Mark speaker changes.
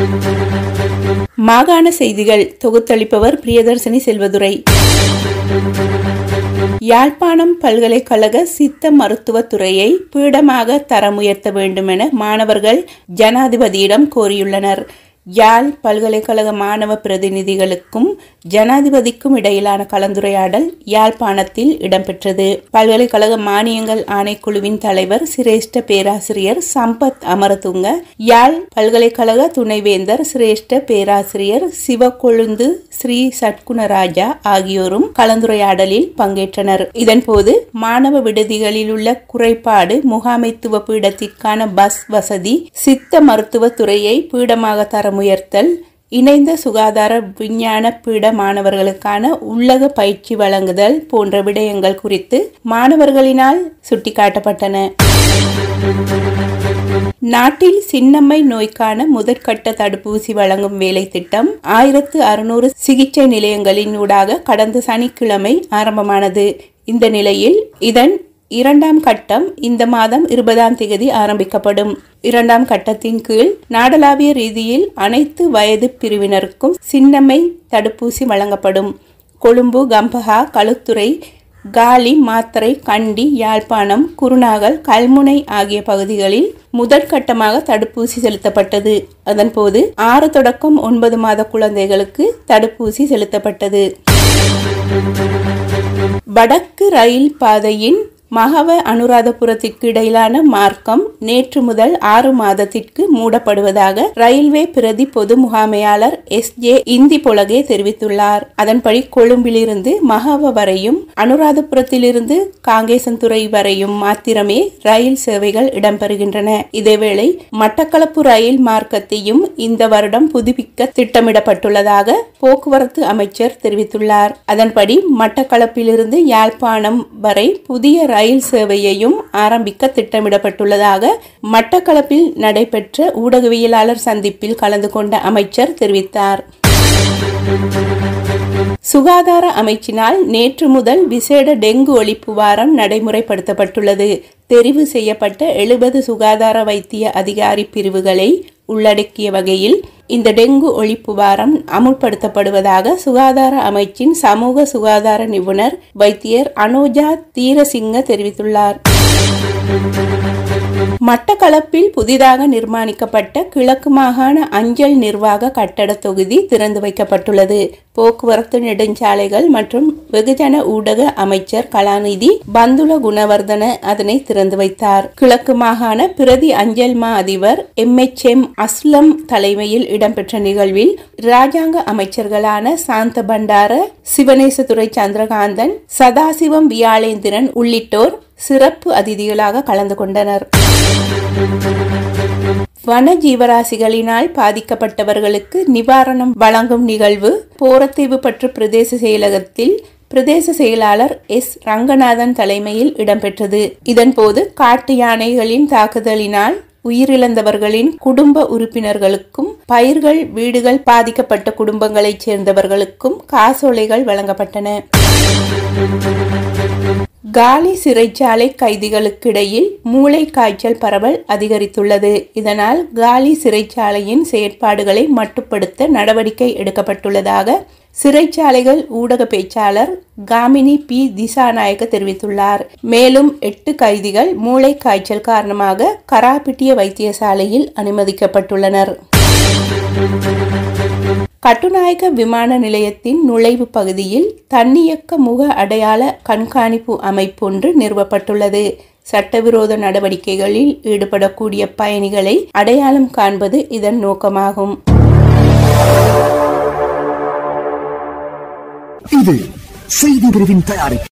Speaker 1: மாகாண செய்திகள் தொகுத்தளிப்பவர் பிரியதர்சினி செல்வதுரை யாழ்ப்பாணம் பல்கலைக்கழக சித்த மருத்துவத் துறையை பீடமாக தரம் உயர்த்த வேண்டுமென மாணவர்கள் ஜனாதிபதியிடம் கோரியுள்ளனர் யாழ் பல்கலைக்கழக மாணவ பிரதிநிதிகளுக்கும் ஜனாதிபதிக்கும் இடையிலான கலந்துரையாடல் யாழ்ப்பாணத்தில் இடம்பெற்றது பல்கலைக்கழக மானியங்கள் ஆணைக்குழுவின் தலைவர் சிரேஷ்ட பேராசிரியர் சம்பத் அமரதுங்க யாழ் பல்கலைக்கழக துணைவேந்தர் சிரேஷ்ட பேராசிரியர் சிவக்கொழுந்து ஸ்ரீ சட்குணராஜா ஆகியோரும் கலந்துரையாடலில் பங்கேற்றனர் இதன்போது மாணவ விடுதிகளில் உள்ள குறைபாடு முகாமைத்துவ பீடத்திற்கான பஸ் வசதி சித்த மருத்துவ துறையை பீடமாக தரம் உயர்த்தல் இணைந்த சுகாதார விஞ்ஞான பீட மாணவர்களுக்கான உள்ளக பயிற்சி வழங்குதல் போன்ற விடயங்கள் குறித்து மாணவர்களினால் சுட்டிக்காட்டப்பட்டன நாட்டில் சின்னம்மை நோய்க்கான முதற்கட்ட தடுப்பூசி வழங்கும் வேலை திட்டம் ஆயிரத்து அறுநூறு சிகிச்சை நிலையங்களின் ஊடாக கடந்த சனிக்கிழமை ஆரம்பமானது இந்த நிலையில் இதன் இரண்டாம் கட்டம் இந்த மாதம் இருபதாம் தேதி ஆரம்பிக்கப்படும் இரண்டாம் கட்டத்தின் கீழ் நாடளாவிய ரீதியில் அனைத்து வயது பிரிவினருக்கும் சின்னம்மை தடுப்பூசி வழங்கப்படும் கொழும்பு கம்பஹா களுத்துறை காலி மாத்தரை கண்டி யாழ்ப்பாணம் குருநாகல் கல்முனை ஆகிய பகுதிகளில் முதற்கட்டமாக தடுப்பூசி செலுத்தப்பட்டது அதன்போது ஆறு தொடக்கம் ஒன்பது மாத குழந்தைகளுக்கு தடுப்பூசி செலுத்தப்பட்டது வடக்கு ரயில் பாதையின் மகவ அனுராதபுரத்திற்கு இடையிலான மார்க்கம் நேற்று முதல் ஆறு மாதத்திற்கு மூடப்படுவதாக ரயில்வே பிரதி பொது முகாமையாளர் எஸ் ஜே இந்தி பொலகே தெரிவித்துள்ளார் அதன்படி கொழும்பிலிருந்து மகவ வரையும் அனுராதபுரத்திலிருந்து காங்கேசன்துறை வரையும் மாத்திரமே ரயில் சேவைகள் இடம்பெறுகின்றன இதேவேளை மட்டக்களப்பு ரயில் மார்க்கத்தையும் இந்த வருடம் புதுப்பிக்க திட்டமிடப்பட்டுள்ளதாக போக்குவரத்து அமைச்சர் தெரிவித்துள்ளார் அதன்படி மட்டக்களப்பிலிருந்து யாழ்ப்பாணம் வரை புதிய ரயில் சேவையையும் ஆரம்பிக்க திட்டமிடப்பட்டுள்ளதாக மட்டக்களப்பில் நடைபெற்ற ஊடகவியலாளர் சந்திப்பில் கலந்து கொண்ட அமைச்சர் தெரிவித்தார் சுகாதார அமைச்சினால் நேற்று முதல் விசேட டெங்கு ஒழிப்பு வாரம் நடைமுறைப்படுத்தப்பட்டுள்ளது தெரிவு செய்யப்பட்ட எழுபது சுகாதார வைத்திய அதிகாரி பிரிவுகளை உள்ளடக்கிய வகையில் இந்த டெங்கு ஒழிப்பு வாரம் அமுல்படுத்தப்படுவதாக சுகாதார அமைச்சின் சமூக சுகாதார நிபுணர் வைத்தியர் அனோஜா தீரசிங்க தெரிவித்துள்ளார் மட்டக்களப்பில் புதிதாக நிர்மாணிக்கப்பட்ட கிழக்கு மாகாண அஞ்சல் நிர்வாக கட்டட தொகுதி திறந்து வைக்கப்பட்டுள்ளது போக்குவரத்து நெடுஞ்சாலைகள் மற்றும் வெகுஜன ஊடக அமைச்சர் கலாநிதி பந்துல குணவர்தன அதனை திறந்து வைத்தார் கிழக்கு மாகாண பிரதி அஞ்சல் மா அதிபர் எம் எச் எம் அஸ்லம் தலைமையில் இடம்பெற்ற நிகழ்வில் ராஜாங்க அமைச்சர்களான சாந்த பண்டார சிவனேசதுரை சந்திரகாந்தன் சதாசிவம் வியாளேந்திரன் உள்ளிட்டோர் சிறப்பு அதிதிகளாக கலந்து கொண்டனர் வன ஜீவராசிகளினால் பாதிக்கப்பட்டவர்களுக்கு நிவாரணம் வழங்கும் நிகழ்வு போரத்தீவு பற்று பிரதேச செயலகத்தில் பிரதேச செயலாளர் எஸ் ரங்கநாதன் தலைமையில் இடம்பெற்றது இதன்போது காட்டு யானைகளின் தாக்குதலினால் உயிரிழந்தவர்களின் குடும்ப உறுப்பினர்களுக்கும் பயிர்கள் வீடுகள் பாதிக்கப்பட்ட குடும்பங்களைச் சேர்ந்தவர்களுக்கும் காசோலைகள் வழங்கப்பட்டன காலி சிறைச்சாலை கைதிகளுக்கிடையில் மூளை காய்ச்சல் பரவல் அதிகரித்துள்ளது இதனால் காலி சிறைச்சாலையின் செயற்பாடுகளை மட்டுப்படுத்த நடவடிக்கை எடுக்கப்பட்டுள்ளதாக சிறைச்சாலைகள் ஊடக பேச்சாளர் காமினி பி திசாநாயக்க தெரிவித்துள்ளார் மேலும் எட்டு கைதிகள் மூளை காய்ச்சல் காரணமாக கராபிட்டிய வைத்தியசாலையில் அனுமதிக்கப்பட்டுள்ளனர் கட்டுநாயக்க விமான நிலையத்தின் நுழைவு பகுதியில் தன்னியக்க முக அடையாள கண்காணிப்பு அமைப்பொன்று நிறுவப்பட்டுள்ளது சட்டவிரோத நடவடிக்கைகளில் ஈடுபடக்கூடிய பயணிகளை அடையாளம் காண்பது இதன் நோக்கமாகும்
Speaker 2: இது செய்தி பிரிவின் தயாரிப்பு